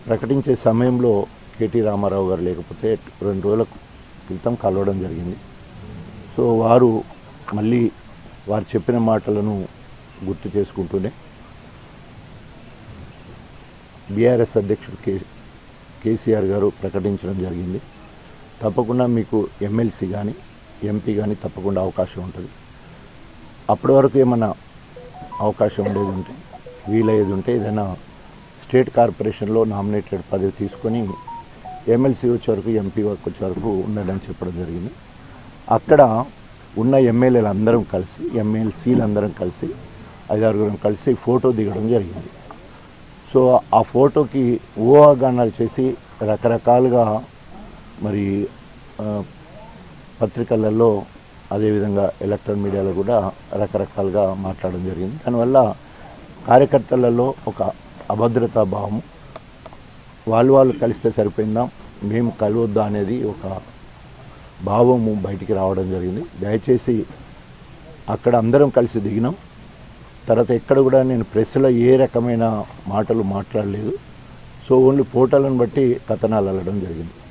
ప్రకటించే సమయంలో కేటీ రామారావు గారు లేకపోతే రెండు రోజుల క్రితం కలవడం జరిగింది సో వారు మళ్ళీ వారు చెప్పిన మాటలను గుర్తు చేసుకుంటూనే బీఆర్ఎస్ అధ్యక్షుడు కే కేసీఆర్ గారు ప్రకటించడం జరిగింది తప్పకుండా మీకు ఎమ్మెల్సీ కానీ ఎంపీ కానీ తప్పకుండా అవకాశం ఉంటుంది అప్పటి వరకు ఏమన్నా అవకాశం ఉండేది ఉంటే వీలయ్యేది ఉంటే ఏదైనా స్టేట్ కార్పొరేషన్లో నామినేటెడ్ పదవి తీసుకొని ఎమ్మెల్సీ వచ్చే వరకు ఎంపీ వరకు వచ్చే వరకు ఉండడం చెప్పడం జరిగింది అక్కడ ఉన్న ఎమ్మెల్యేలు అందరం కలిసి ఎమ్మెల్సీలు అందరం కలిసి ఐదారుగురం కలిసి ఫోటో దిగడం జరిగింది సో ఆ ఫోటోకి ఊహాగానాలు చేసి రకరకాలుగా మరి ఆ, పత్రికలలో అదేవిధంగా ఎలక్ట్రానిక్ మీడియాలో కూడా రకరకాలుగా మాట్లాడడం జరిగింది దానివల్ల కార్యకర్తలలో ఒక అభద్రతా భావం వాళ్ళు వాళ్ళు కలిస్తే సరిపోయిందా మేము కలవద్దా అనేది ఒక భావము బయటికి రావడం జరిగింది దయచేసి అక్కడ అందరం కలిసి దిగినాం తర్వాత ఎక్కడ కూడా నేను ప్రెస్లో ఏ రకమైన మాటలు మాట్లాడలేదు సో ఓన్లీ ఫోటోలను బట్టి కథనాలు వెళ్ళడం జరిగింది